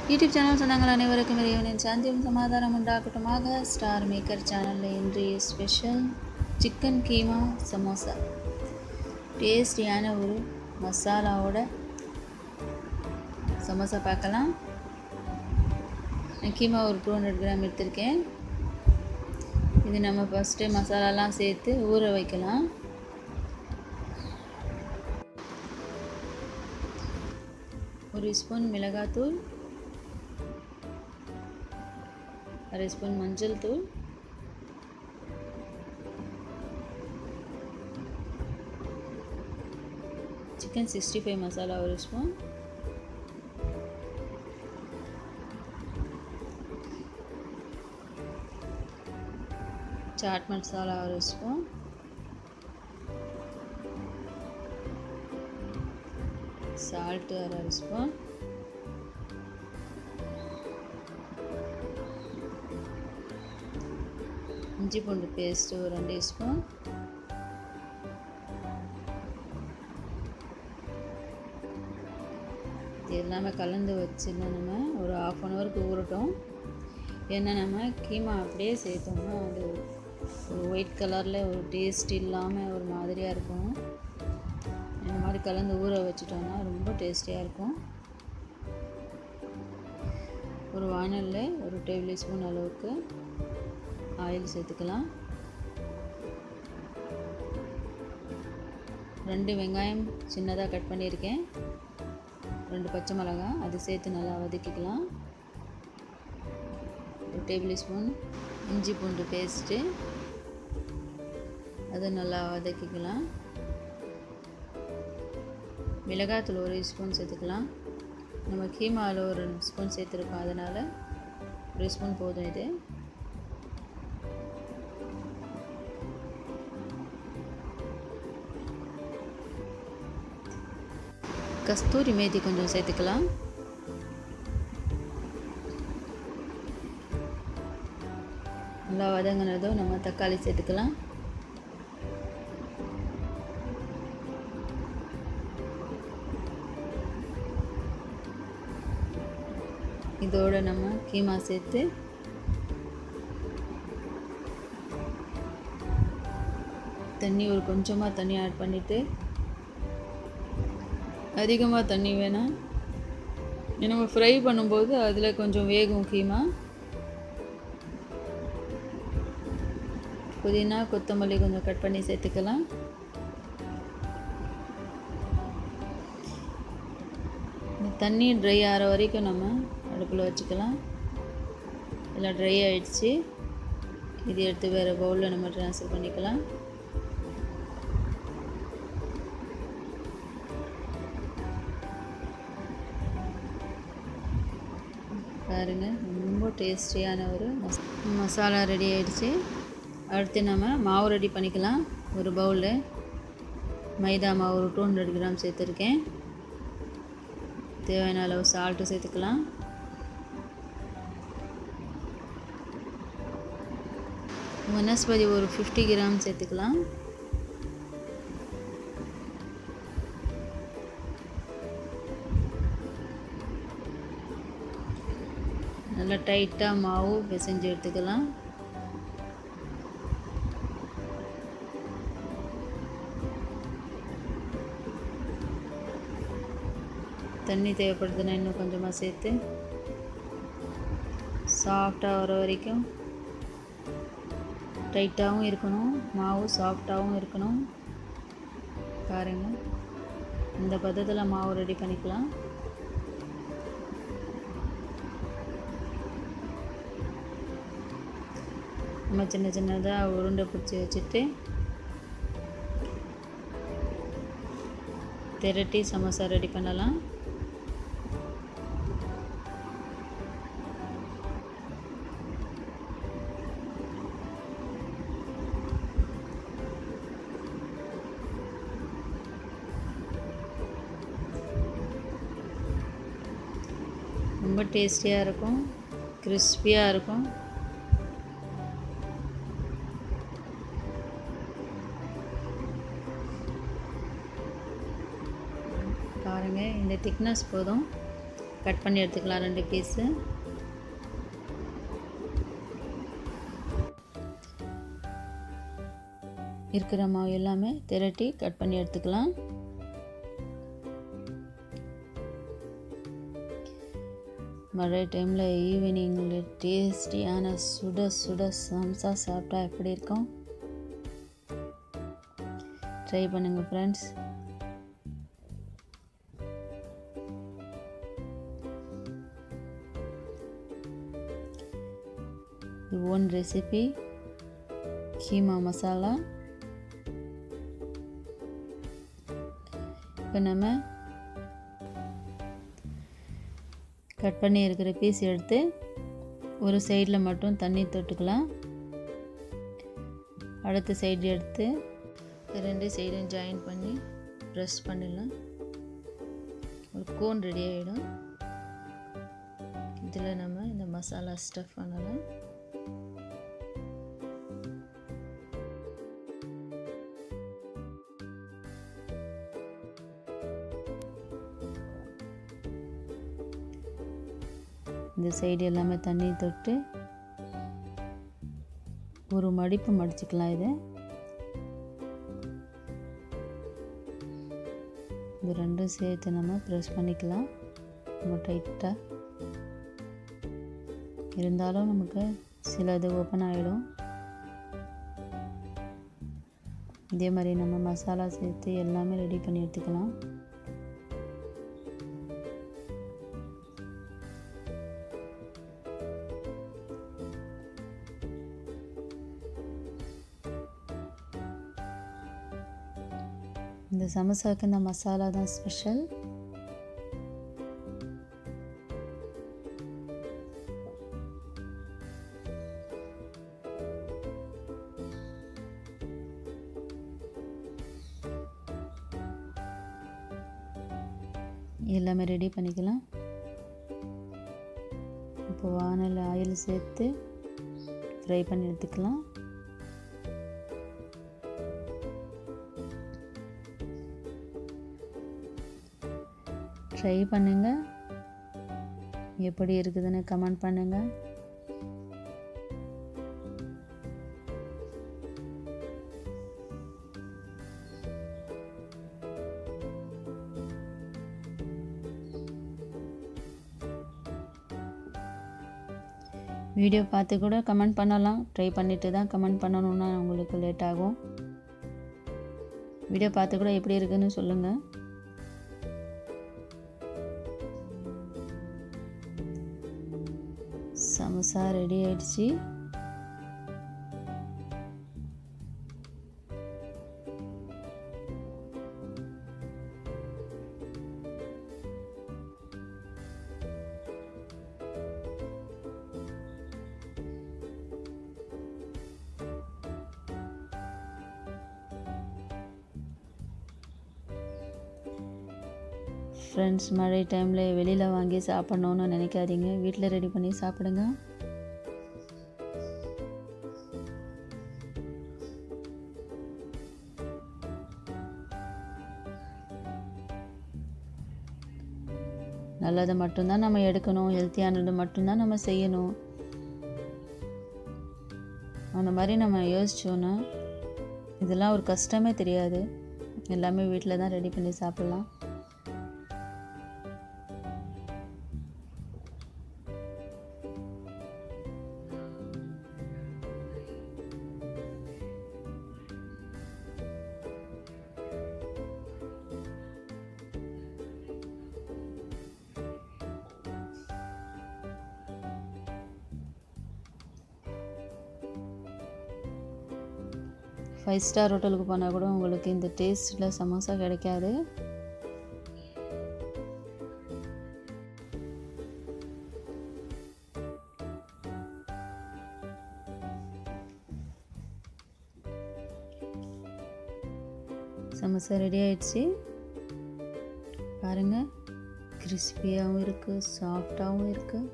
YouTube channel சொந்தங்கள் அனைவருக்கும் இறைவனின் சாந்தியும் சமாதானம் உண்டாகட்டுமாக ஸ்டார் மேக்கர் சேனலில் இன்றைய ஸ்பெஷல் சிக்கன் கீமா சமோசா டேஸ்டியான ஒரு மசாலாவோட சமோசா பார்க்கலாம் நான் கீமா ஒரு டூ ஹண்ட்ரட் கிராம் எடுத்திருக்கேன் இது நம்ம ஃபஸ்ட்டு மசாலாலாம் சேர்த்து ஊற வைக்கலாம் ஒரு ஸ்பூன் மிளகாத்தூள் அரை ஸ்பூன் மஞ்சள் தூள் சிக்கன் சிக்ஸ்டி ஃபைவ் மசாலா ஒரு ஸ்பூன் చాట్ మసాలా ஒரு స్పూన్ சால்ட்டு அரை ஸ்பூன் இஞ்சி பூண்டு பேஸ்ட்டு ஒரு ரெண்டு ஸ்பூன் இது எல்லாமே கலந்து வச்சுன்னா நம்ம ஒரு ஆஃப் அன் ஹவருக்கு ஊறட்டும் ஏன்னா நம்ம கீமா அப்படியே சேர்த்தோம்னா அது ஒரு ஒயிட் கலரில் ஒரு டேஸ்ட் இல்லாமல் ஒரு மாதிரியாக இருக்கும் இந்த மாதிரி கலந்து ஊற வச்சுட்டோம்னா ரொம்ப டேஸ்டியாக இருக்கும் ஒரு வானலில் ஒரு டேபிள் ஸ்பூன் அளவுக்கு ஆயில் சேர்த்துக்கலாம் ரெண்டு வெங்காயம் சின்னதாக கட் பண்ணியிருக்கேன் ரெண்டு பச்சை மிளகாய் அது சேர்த்து நல்லா வதக்கிக்கலாம் ஒரு டேபிள் ஸ்பூன் இஞ்சி பூண்டு பேஸ்ட்டு அதை நல்லா வதக்கிக்கலாம் மிளகாத்தூள் ஒரு ஸ்பூன் சேர்த்துக்கலாம் நம்ம கீமாவில் ஒரு ஸ்பூன் சேர்த்துருக்கோம் அதனால் ஒரு ஸ்பூன் போதும் இது கஸ்தூரி மேத்தி கொஞ்சம் சேர்த்துக்கலாம் நல்லா வதங்கினதும் நம்ம தக்காளி சேர்த்துக்கலாம் இதோட நம்ம கீமா சேர்த்து தண்ணி ஒரு கொஞ்சமாக தண்ணி ஆட் பண்ணிவிட்டு அதிகமாக தண்ணி வேணாம் நம்ம ஃப்ரை பண்ணும்போது அதில் கொஞ்சம் வேகும் கீமா புதினா கொத்தமல்லி கொஞ்சம் கட் பண்ணி சேர்த்துக்கலாம் தண்ணி ட்ரை ஆகிற வரைக்கும் நம்ம அடுப்பில் வச்சுக்கலாம் எல்லாம் ட்ரை ஆகிடுச்சு இது எடுத்து வேறு பவுலில் நம்ம ட்ரான்ஸ்ஃபர் பண்ணிக்கலாம் பாருங்கள் ரொம்ப டேஸ்டியான ஒரு மஸ் மசாலா ரெடி ஆகிடுச்சு அடுத்து நம்ம மாவு ரெடி பண்ணிக்கலாம் ஒரு பவுலில் மைதா மாவு ஒரு டூ ஹண்ட்ரட் கிராம் சேர்த்துருக்கேன் தேவையான அளவு சால்ட்டு சேர்த்துக்கலாம் வனஸ்பதி ஒரு ஃபிஃப்டி கிராம் சேர்த்துக்கலாம் நல்லா டைட்டாக மாவு பிசைஞ்சு எடுத்துக்கலாம் தண்ணி தேவைப்படுதுன்னா இன்னும் கொஞ்சமாக சேர்த்து சாஃப்டாக வர வரைக்கும் டைட்டாகவும் இருக்கணும் மாவு சாஃப்டாகவும் இருக்கணும் பாருங்கள் இந்த பதத்தில் மாவு ரெடி பண்ணிக்கலாம் நம்ம சின்ன சின்னதாக உருண்டை பிடிச்சி வச்சுட்டு திரட்டி சமோசா ரெடி பண்ணலாம் ரொம்ப டேஸ்டியாக இருக்கும் கிறிஸ்பியாக இருக்கும் பாருங்கள் இந்த திக்னஸ் போதும் கட் பண்ணி எடுத்துக்கலாம் ரெண்டு பீஸு இருக்கிற மாவு எல்லாமே திரட்டி கட் பண்ணி எடுத்துக்கலாம் மழை டைமில் ஈவினிங்கில் டேஸ்டியான சுட சுட சம்சா சாப்பிட்டா எப்படி இருக்கும் ட்ரை பண்ணுங்கள் friends own recipe keema masala இப்போ நம்ம கட் பண்ணி இருக்கிற பீஸ் எடுத்து ஒரு சைடில் மட்டும் தண்ணி தொட்டுக்கலாம் அடுத்த சைடு எடுத்து ரெண்டு சைடும் ஜாயின் பண்ணி ப்ரெஸ் பண்ணிடலாம் ஒரு கோன் ரெடி ஆகிடும் இதில் நம்ம இந்த மசாலா ஸ்டஃப் பண்ணலாம் இந்த சைடு எல்லாமே தண்ணி தொட்டு ஒரு மடிப்பு மடிச்சுக்கலாம் இதை இது ரெண்டும் சேர்த்து நம்ம ப்ரெஸ் பண்ணிக்கலாம் ரொம்ப டைட்டாக இருந்தாலும் நமக்கு சில இது ஓப்பன் ஆகிடும் இதே மாதிரி நம்ம மசாலா சேர்த்து எல்லாமே ரெடி பண்ணி எடுத்துக்கலாம் இந்த சமோசாவுக்கு இந்த மசாலா தான் ஸ்பெஷல் எல்லாமே ரெடி பண்ணிக்கலாம் இப்போ வானல் ஆயில் சேர்த்து ஃப்ரை பண்ணி எடுத்துக்கலாம் ட்ரை பண்ணுங்கள் எப்படி இருக்குதுன்னு கமெண்ட் பண்ணுங்கள் வீடியோ பார்த்து கூட கமெண்ட் பண்ணலாம் ட்ரை பண்ணிவிட்டு தான் கமெண்ட் பண்ணணுன்னா உங்களுக்கு லேட் ஆகும் வீடியோ பார்த்து கூட எப்படி இருக்குன்னு சொல்லுங்கள் சமோசா ரெடி ஆயிடுச்சு ஃப்ரெண்ட்ஸ் மழை டைமில் வெளியில் வாங்கி சாப்பிட்ணுன்னு நினைக்காதீங்க வீட்டில் ரெடி பண்ணி சாப்பிடுங்க நல்லதை மட்டும்தான் நம்ம எடுக்கணும் ஹெல்த்தியானது மட்டும்தான் நம்ம செய்யணும் அந்த மாதிரி நம்ம யோசிச்சோன்னா இதெல்லாம் ஒரு கஷ்டமே தெரியாது எல்லாமே வீட்டில் தான் ரெடி பண்ணி சாப்பிட்லாம் ஃபைவ் ஸ்டார் ஹோட்டலுக்கு போனால் கூட உங்களுக்கு இந்த டேஸ்ட்டில் சமோசா கிடைக்காது சமோசா ரெடி ஆயிடுச்சு பாருங்கள் கிறிஸ்பியாகவும் இருக்குது சாஃப்டாகவும் இருக்குது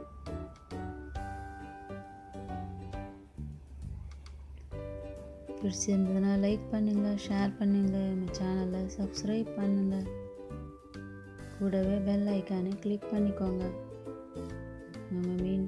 இப்போ பிடிச்சிருந்ததுன்னா லைக் பண்ணுங்கள் ஷேர் பண்ணுங்கள் நம்ம சேனலை சப்ஸ்கிரைப் பண்ணுங்கள் கூடவே பெல் ஐக்கானை கிளிக் பண்ணிக்கோங்க நம்ம மீண்டும்